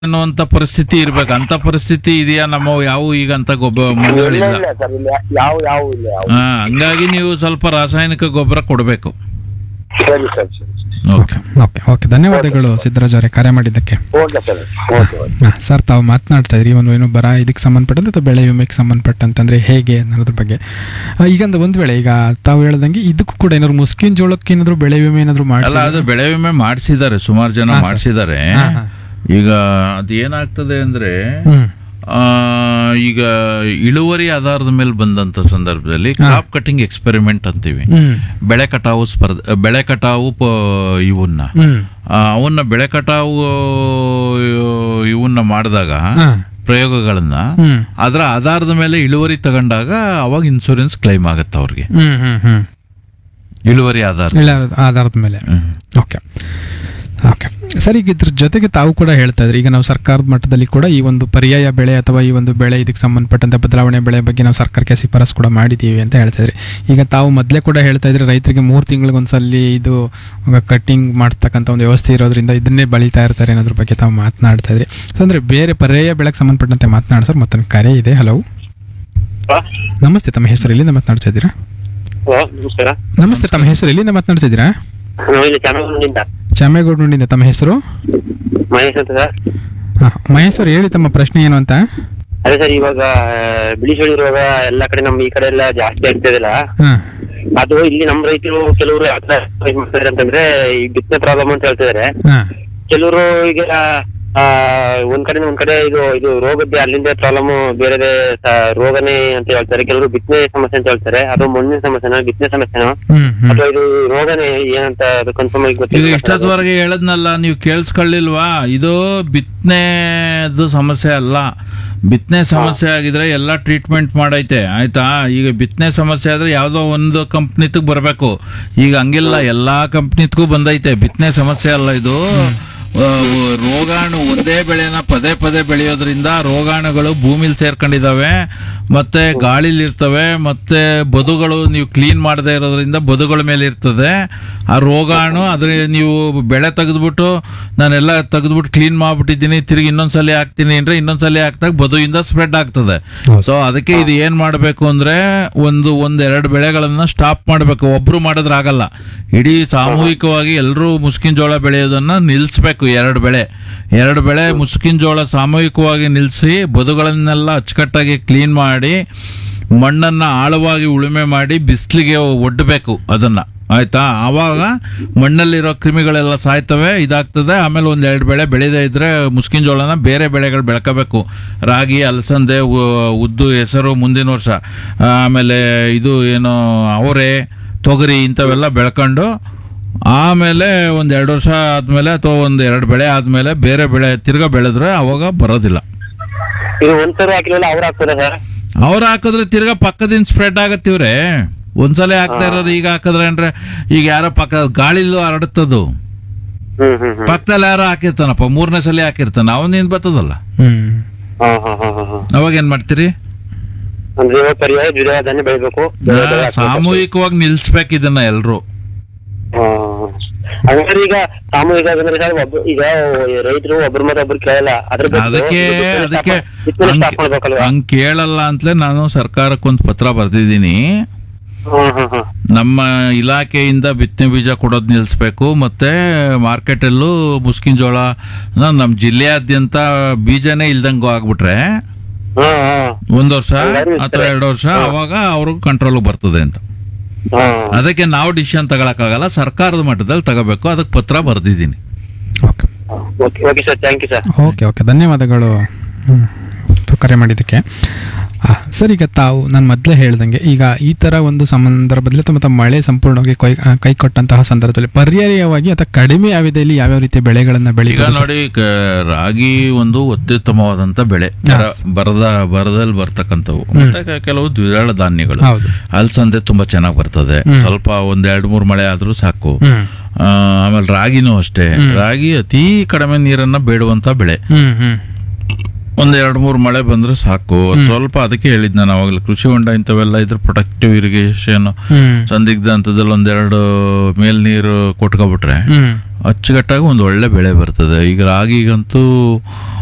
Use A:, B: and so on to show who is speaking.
A: ಅನ್ನುವಂತ ಪರಿಸ್ಥಿತಿ ಇರ್ಬೇಕು ಅಂತ ಪರಿಸ್ಥಿತಿ ಇದೆಯಾ ನಮ್ಮ ಯಾವ ಈಗ ಅಂತ ಗೊಬ್ಬರ
B: ಇಲ್ಲ
A: ಮಣ್ಣುಗಳಿಲ್ಲ
B: ಇಲ್ಲ ಸರ್ ಇಲ್ಲ ಯಾವ ಯಾವ ಇಲ್ಲ ಯಾವ
A: ಹಾ ಹಂಗಾಗಿ ನೀವು ಸ್ವಲ್ಪ ರಾಸಾಯನಿಕ ಗೊಬ್ಬರ ಕೊಡಬೇಕು
B: ಸರಿ ಸರ್ ಸರಿ
A: ಓಕೆ
C: ಓಕೆ ಓಕೆ ಧನ್ಯವಾದಗಳು ಸಿದ್ದರಾಜ್ ಅವರೇ ಕರೆ ಮಾಡಿದ್ದಕ್ಕೆ
B: ಓಕೆ ಸರ್ ಓಕೆ ಓಕೆ
C: ಹಾ, ಸರ್ ತಾವು ಮಾತನಾಡ್ತಾ ಇದ್ರಿ ಒಂದು ಏನು ಬರ ಇದಕ್ಕೆ ಸಂಬಂಧಪಟ್ಟಂತೆ ಅಥವಾ ಬೆಳೆ ವಿಮೆಗೆ ಸಂಬಂಧಪಟ್ಟಂತಂದ್ರೆ ಹೇಗೆ ಅನ್ನೋದ್ರ ಬಗ್ಗೆ ಆ, ಈಗ ಒಂದು ಒಂದು ವೇಳೆ ಈಗ ತಾವು ಹೇಳ್ದಂಗೆ ಇದಕ್ಕೂ ಕೂಡ ಏನಾದ್ರು ಮುಸ್ಕಿನ್ ಜೋಳಕ್ಕೆ ಏನಾದ್ರು ಬೆಳೆ ವಿಮೆ ಏನಾದ್ರು
A: ಅಲ್ಲ
C: ಮಾಡಿ
A: ಅದು ಬೆಳೆ ವಿಮೆ ಮಾಡಿಸಿದ್ದಾರೆ ಸುಮಾರು ಜನ
C: ಹಾ, ಸರ್.
A: ಮಾಡಿಸಿದ್ದಾರೆ
C: ಹಾ, ಹಾ.
A: ಈಗ ಅದು ಏನಾಗ್ತದೆ ಅಂದ್ರೆ
C: ಹ್ಮ್
A: ಆ, ಈಗ ಇಳುವರಿ ಆಧಾರದ ಮೇಲೆ ಬಂದಂತ ಸಂದರ್ಭದಲ್ಲಿ ಕ್ರಾಪ್ ಕಟಿಂಗ್ ಎಕ್ಸ್ಪೆರಿಮೆಂಟ್ ಅಂತೀವಿ
C: ಹ್ಮ್
A: ಬೆಳೆ ಕಟಾವು ಸ್ಪರ್ಧೆ ಬೆಳೆ ಕಟಾವು ಪ- ಇವನ್ನ
C: ಹ್ಮ್
A: ಆ, ಅವನ್ನ ಬೆಳೆ ಕಟಾವು ಇವನ್ನ ಮಾಡಿದಾಗ
C: ಹಾ.
A: ಪ್ರಯೋಗಗಳನ್ನ
C: ಹ್ಮ್
A: ಅದರ ಆಧಾರದ ಮೇಲೆ ಇಳುವರಿ ತಗೊಂಡಾಗ ಅವಾಗ ಇನ್ಶೂರೆನ್ಸ್ ಕ್ಲೈಮ್ ಆಗುತ್ತೆ ಅವ್ರಿಗೆ
C: ಹ್ಮ್ ಹ್ಮ್ ಹ್ಮ್
A: ಇಳುವರಿ ಆಧಾರ
C: ಇಲ್ಲ ಆಧಾರದ ಮೇಲೆ ಓಕೆ ಓಕೆ ಸರ್ ಈಗ ಇದ್ರ ಜೊತೆಗೆ ತಾವು ಕೂಡ ಹೇಳ್ತಾ ಇದ್ರಿ ಈಗ ನಾವು ಸರ್ಕಾರದ ಮಟ್ಟದಲ್ಲಿ ಕೂಡ ಈ ಒಂದು ಪರ್ಯಾಯ ಬೆಳೆ ಅಥವಾ ಈ ಒಂದು ಬೆಳೆ ಇದಕ್ಕೆ ಸಂಬಂಧಪಟ್ಟಂತೆ ಬದಲಾವಣೆ ಬೆಳೆ ಬಗ್ಗೆ ನಾವು ಸರ್ಕಾರಕ್ಕೆ ಶಿಫಾರಸು ಕೂಡ ಮಾಡಿದ್ದೀವಿ ಅಂತ ಹೇಳ್ತಾ ಇದ್ರಿ ಈಗ ತಾವು ಮೊದಲೇ ಕೂಡ ಹೇಳ್ತಾ ಇದ್ರಿ ರೈತರಿಗೆ ಮೂರು ತಿಂಗಳಿಗೊಂದ್ಸಲಿ ಇದು ಕಟ್ಟಿಂಗ್ ಮಾಡ್ತಕ್ಕಂಥ ಒಂದು ವ್ಯವಸ್ಥೆ ಇರೋದ್ರಿಂದ ಇದನ್ನೇ ಬಳಿತಾ ಇರ್ತಾರೆ ಅನ್ನೋದ್ರ ಬಗ್ಗೆ ತಾವು ಮಾತನಾಡ್ತಾ ಇದ್ರಿ ಸೊ ಅಂದರೆ ಬೇರೆ ಪರ್ಯಾಯ ಬೆಳೆಗೆ ಸಂಬಂಧಪಟ್ಟಂತೆ ಮಾತನಾಡಿ ಸರ್ ಮತ್ತೊಂದು ಕರೆ ಇದೆ ಹಲೋ ನಮಸ್ತೆ ತಮ್ಮ ಹೆಸರು ಎಲ್ಲಿಂದ ಮಾತನಾಡ್ತಾ ಇದ್ದೀರಾ
B: ನಮಸ್ಕಾರ
C: ನಮಸ್ತೆ ತಮ್ಮ ಹೆಸರು ಎಲ್ಲಿಂದ ಮಾತನಾಡ್ತಾ ಇದ್ದೀರಾ
B: ನಾವು ಇಲ್ಲಿ ಚಾಮರಾಜನಗರದಿಂದ
C: ಚಾಮೇಗೌಡನಿಂದ ತಮ್ಮ ಹೆಸರು
B: ಮಹೇಶ್ ಅಂತ ಸರ್
C: ಹಾ, ಮಹೇಶ್ ಸರ್ ಹೇಳಿ ತಮ್ಮ ಪ್ರಶ್ನೆ ಏನು ಅಂತ
B: ಅದೇ ಸರ್ ಇವಾಗ ಬಿಳಿ ಸುಳಿ ರೋಗ ಎಲ್ಲ ಕಡೆ ನಮ್ಮ ಈ ಕಡೆ ಎಲ್ಲ ಜಾಸ್ತಿ ಆಗ್ತದಿಲ್ಲ
C: ಹಾ
B: ಅದು ಇಲ್ಲಿ ನಮ್ಮ ರೈತರು ಕೆಲವರು ಯಾವ ತರ ಇದ್ ಮಾಡ್ತಾರೆ ಅಂತಂದ್ರೆ ಈ ಬಿತ್ತನೆ ಪ್ರಾಬ್ಲಮ್ ಅಂತ ಹೇಳ್ತಿದಾರೆ
C: ಹಾ
B: ಕೆಲವರು ಈಗ ಆ ಒಂದ್ ಕಡೆ ಒಂದ್ ಕಡೆ ಇದು ಇದು ರೋಗದ್ದೇ ಅಲ್ಲಿಂದ ಪ್ರಾಬ್ಲಮ್ ಬೇರೆ ರೋಗನೇ ಅಂತ ಹೇಳ್ತಾರೆ ಕೆಲವರು ಬಿತ್ತನೆ ಸಮಸ್ಯೆ ಅಂತ ಹೇಳ್ತಾರೆ ಅದು ಮಣ್ಣಿನ ಸಮಸ್ಯೆನ ಬಿತ್ತನೆ ಸಮಸ್ಯೆನ
C: ಹ್ಮ್ ಹ್ಮ್
B: ಅಥವಾ ಇದು ರೋಗನೇ ಏನಂತ ಅದು ಕನ್ಫರ್ಮ್ ಆಗಿ
A: ಈಗ
B: ಗೊತ್ತಿಲ್ಲ
A: ಇಷ್ಟೊತ್ತವರೆಗೆ ಹೇಳದ್ನಲ್ಲ ನೀವು ಕೇಳಿಸ್ಕೊಳ್ಳಿಲ್ವಾ ಇದು ಬಿತ್ತನೆದು ಸಮಸ್ಯೆ ಅಲ್ಲ ಬಿತ್ತನೆ ಸಮಸ್ಯೆ ಆಗಿದ್ರೆ ಎಲ್ಲ ಟ್ರೀಟ್ಮೆಂಟ್ ಮಾಡೈತೆ ಆಯ್ತಾ ಈಗ ಬಿತ್ತನೆ ಸಮಸ್ಯೆ ಆದ್ರೆ ಯಾವ್ದೋ ಒಂದು ಕಂಪ್ನಿತಗ್ ಬರಬೇಕು ಈಗ ಹಂಗಿಲ್ಲ ಎಲ್ಲಾ ಕಂಪ್ನಿತ್ಗೂ ಬಂದೈತೆ ಬಿತ್ತನೆ ಸಮಸ್ಯೆ ಅಲ್ಲ ಇದು ಆ, ರೋಗಾಣು ಒಂದೇ ಬೆಳೆನ ಪದೇ ಪದೇ ಬೆಳೆಯೋದ್ರಿಂದ ರೋಗಾಣುಗಳು ಭೂಮಿಲಿ ಸೇರ್ಕೊಂಡಿದಾವೆ ಮತ್ತೆ ಗಾಳಿಲಿ ಇರ್ತವೆ ಮತ್ತೆ ಬದುಗಳು ನೀವು ಕ್ಲೀನ್ ಮಾಡದೇ ಇರೋದ್ರಿಂದ ಬದುಗಳ ಮೇಲೆ ಇರ್ತದೆ ಆ ರೋಗಾಣು ಅದ್ರ ನೀವು ಬೆಳೆ ತೆಗೆದ್ಬಿಟ್ಟು ನಾನೆಲ್ಲ ತೆಗೆದ್ಬಿಟ್ಟು ಕ್ಲೀನ್ ಮಾಡ್ಬಿಟ್ಟಿದ್ದೀನಿ ತಿರುಗಿ ಇನ್ನೊಂದ್ಸಲಿ ಹಾಕ್ತೀನಿ ಅಂದ್ರೆ ಇನ್ನೊಂದ್ಸಲಿ ಹಾಕ್ದಾಗ ಬದುವಿಂದ ಸ್ಪ್ರೆಡ್ ಆಗ್ತದೆ
C: ಹೌದು.
A: ಸೊ ಅದಕ್ಕೆ ಇದು ಏನ್ ಮಾಡಬೇಕು ಅಂದ್ರೆ ಒಂದು ಒಂದೆರಡು ಬೆಳೆಗಳನ್ನ ಸ್ಟಾಪ್ ಮಾಡಬೇಕು ಒಬ್ರು ಮಾಡಿದ್ರೆ ಆಗಲ್ಲ ಇಡೀ ಸಾಮೂಹಿಕವಾಗಿ ಎಲ್ಲರೂ ಮುಸ್ಕಿನ ಜೋಳ ಬೆಳೆಯೋದನ್ನ ನಿಲ್ಲಿಸ್ಬೇಕು ಎರಡು ಬೆಳೆ ಎರಡು ಬೆಳೆ ಮುಸ್ಕಿನ ಜೋಳ ಸಾಮೂಹಿಕವಾಗಿ ನಿಲ್ಲಿಸಿ ಬದುಗಳನ್ನೆಲ್ಲ ಅಚ್ಚುಕಟ್ಟಾಗಿ ಕ್ಲೀನ್ ಮಾಡಿ ಮಣ್ಣನ್ನ ಆಳವಾಗಿ ಉಳುಮೆ ಮಾಡಿ ಬಿಸಿಲಿಗೆ ಒಡ್ಡಬೇಕು ಅದನ್ನ ಆಯ್ತಾ ಆವಾಗ ಮಣ್ಣಲ್ಲಿರೋ ಕ್ರಿಮಿಗಳೆಲ್ಲ ಸಾಯ್ತವೆ ಇದಾಗ್ತದೆ ಆಮೇಲೆ ಒಂದ್ ಎರಡು ಬೆಳೆ ಬೆಳೆದೇ ಇದ್ರೆ ಮುಸ್ಕಿನ ಜೋಳನ ಬೇರೆ ಬೆಳೆಗಳು ಬೆಳ್ಕೋಬೇಕು ರಾಗಿ ಅಲಸಂದೆ ಉ- ಉದ್ದು ಹೆಸರು ಮುಂದಿನ ವರ್ಷ ಆಮೇಲೆ ಇದು ಏನು ಅವರೆ ತೊಗರಿ ಇಂಥವೆಲ್ಲ ಬೆಳ್ಕೊಂಡು ಆಮೇಲೆ ಒಂದ್ ಎರಡು ವರ್ಷ ಆದ್ಮೇಲೆ ಅಥವಾ ಒಂದ್ ಎರಡು ಬೆಳೆ ಆದ್ಮೇಲೆ ಬೇರೆ ಬೆಳೆ ತಿರ್ಗಾ ಬೆಳೆದ್ರೆ ಅವಾಗ ಬರೋದಿಲ್ಲ
B: ಇದು ಒಂದ್ಸರಿ ಹಾಕಿಲ್ಲ ಅವ್ರು ಹಾಕ್ತಾರೆ ಸರ್
A: ಅವ್ರು ಹಾಕಿದ್ರೆ ತಿರ್ಗಾ ಪಕ್ಕದಿಂದ ಸ್ಪ್ರೆಡ್ ಆಗತ್ತಿವ್ರೆ ಒಂದ್ಸಲ ಹಾಕ್ತಾ ಇರೋರು ಈಗ ಹಾಕಿದ್ರೆ ಅಂದ್ರೆ ಈಗ ಯಾರೋ ಪಕ್ಕ ಗಾಳಿಲೂ ಹರಡುತ್ತದು
B: ಹ್ಮ್ ಹ್ಮ್ ಹ್ಮ್
A: ಪಕ್ಕದಲ್ಲಿ ಯಾರೋ ಹಾಕಿರ್ತಾನಪ್ಪ ಮೂರನೇ ಸಲ ಹಾಕಿರ್ತಾನ ಅವನಿಂದ ಬರ್ತದಲ್ಲ
C: ಹ್ಮ್
B: ಹಾ ಹಾ ಹಾ ಹಾ ಹಾ
A: ಅವಾಗ ಏನ್ ಮಾಡ್ತೀರಿ
B: ಅಂದ್ರೆ ಇವಾಗ ಪರ್ಯಾಯ ದ್ವಿದಳ ಧಾನ್ಯ ಬೆಳಿಬೇಕು ಬೇರೆ ಬೆಳೆ ಹಾಕ್ಬೇಕು.
A: ಸಾಮೂಹಿಕವಾಗಿ ನಿಲ್ಸ್ಬೇಕು ಇದನ್ನ ಎಲ್ರು
B: ಹಾ. ಹಂಗಾದ್ರೆ ಈಗ ಸಾಮೂಹಿಕ ಅಂದ್ರೆ ಸರ್ ಒಬ್ಬ ಈಗ ರೈತರು ಒಬ್ರ ಮತ್ತೆ ಒಬ್ರು ಕೇಳಲ್ಲ ಅದ್ರ ಬಗ್ಗೆ
A: ಅದಕ್ಕೆ
B: ಇದು ಬಿತ್ತನೆ
A: ಅದಕ್ಕೆ
B: stop- ಬಿತ್ತನೆ stop ಮಾಡ್ಬೇಕಲ್ವಾ
A: ಹಂಗ್ ಕೇಳಲ್ಲ ಅಂತಲೇ ನಾನು ಸರ್ಕಾರಕ್ಕೊಂದು ಪತ್ರ ಬರ್ದಿದ್ದೀನಿ
B: ಹಾ ಹಾ ಹಾ
A: ನಮ್ಮ ಇಲಾಖೆಯಿಂದ ಬಿತ್ತನೆ ಬೀಜ ಕೊಡೋದು ನಿಲ್ಲಿಸ್ಬೇಕು ಮತ್ತೆ ಮಾರ್ಕೆಟಲ್ಲೂ ಮುಸ್ಕಿನ ಜೋಳ ನಮ್ಮ ಜಿಲ್ಲೆಯಾದ್ಯಂತ ಬೀಜನೇ ಇಲ್ದಂಗೂ ಆಗ್ಬಿಟ್ರೆ
B: ಹಾ ಹಾ
A: ಒಂದ್ ವರ್ಷ
B: ಎಲ್ಲರೂ
A: ಅಥವಾ
B: ಇರ್ತಾರೆ.
A: ಎರಡು ವರ್ಷ ಅವಾಗ ಅವ್ರಿಗೆ ಕಂಟ್ರೋಲ್ ಬರ್ತದೆ ಅಂತ
B: ಹಾ
A: ಅದಕ್ಕೆ ನಾವು ಡಿಸಿಷನ್ ತಗೊಳಕ್ಕಾಗಲ್ಲ ಸರ್ಕಾರದ ಮಟ್ಟದಲ್ಲಿ ತಗೋಬೇಕು ಅದಕ್ಕೆ ಪತ್ರ ಬರ್ದಿದ್ದೀನಿ
C: okay
B: okay okay sir thank you sir
C: okay okay ಧನ್ಯವಾದಗಳು ಹ್ಮ್. ಕರೆ ಮಾಡಿದ್ದಕ್ಕೆ ಆ, ಸರ್ ಈಗ ತಾವು ನಾನು ಮೊದಲೇ ಹೇಳ್ದಂಗೆ ಈಗ ಈ ಥರ ಒಂದು ಸಂದರ್ಭದಲ್ಲಿ ಅಥವಾ ತಮ್ಮ ಮಳೆ ಸಂಪೂರ್ಣವಾಗಿ ಕೈ ಆ, ಕೈ ಕೊಟ್ಟಂತಹ ಸಂದರ್ಭದಲ್ಲಿ ಪರ್ಯಾಯವಾಗಿ ಅಥವಾ ಕಡಿಮೆ ಅವಧಿಯಲ್ಲಿ ಯಾವ್ಯಾವ ರೀತಿಯ ಬೆಳೆಗಳನ್ನು
A: ಈಗ
C: ಬೆಳೀಬೋದು ಸರ್?
A: ನೋಡಿ ಕ- ರಾಗಿ ಒಂದು ಅತ್ಯುತ್ತಮವಾದಂತ ಬೆಳೆ ಬರ- ಬರದ ಬರದಲ್ಲಿ ಬರ್ತಕ್ಕಂಥವು ಮತ್ತೆ ಕ- ಕೆಲವು ದ್ವಿದಳ ಧಾನ್ಯಗಳು
C: ಹೌದು
A: ಅಲಸಂದೆ ತುಂಬಾ ಚೆನ್ನಾಗಿ ಬರ್ತದೆ ಸ್ವಲ್ಪ ಒಂದ್ ಎರಡ್ ಮೂರ್ ಮಳೆ ಆದ್ರೂ ಸಾಕು
C: ಹ್ಮ್
A: ಆ, ಆಮೇಲೆ ರಾಗಿನೂ ಅಷ್ಟೇ ರಾಗಿ ಅತಿ ಕಡಿಮೆ ನೀರನ್ನ ಬೇಡುವಂತ ಬೆಳೆ
C: ಹ್ಮ್ ಹ್ಮ್
A: ಒಂದ್ ಎರಡ್ ಮೂರ್ ಮಳೆ ಬಂದ್ರೆ ಸಾಕು ಅದ್ ಸ್ವಲ್ಪ ಅದಕ್ಕೆ ಹೇಳಿದ್ ನಾನು ಅವಾಗಲೇ ಕೃಷಿ ಹೊಂಡ ಇಂಥವೆಲ್ಲ ಇದ್ರ ಪ್ರೊಟೆಕ್ಟಿವ್ ಇರಿಗೇಷನ್
C: ಹ್ಮ್
A: ಸಂದಿಗ್ಧ ಹಂತದಲ್ಲಿ ಒಂದೆರಡು ಮೇಲ್ ನೀರು ಕೊಟ್ಕೊಬಿಟ್ರೆ
C: ಹ್ಮ್
A: ಅಚ್ಚುಕಟ್ಟಾಗಿ ಒಂದು ಒಳ್ಳೆ ಬೆಳೆ ಬರ್ತದೆ ಈಗ ರಾಗಿಗಂತೂ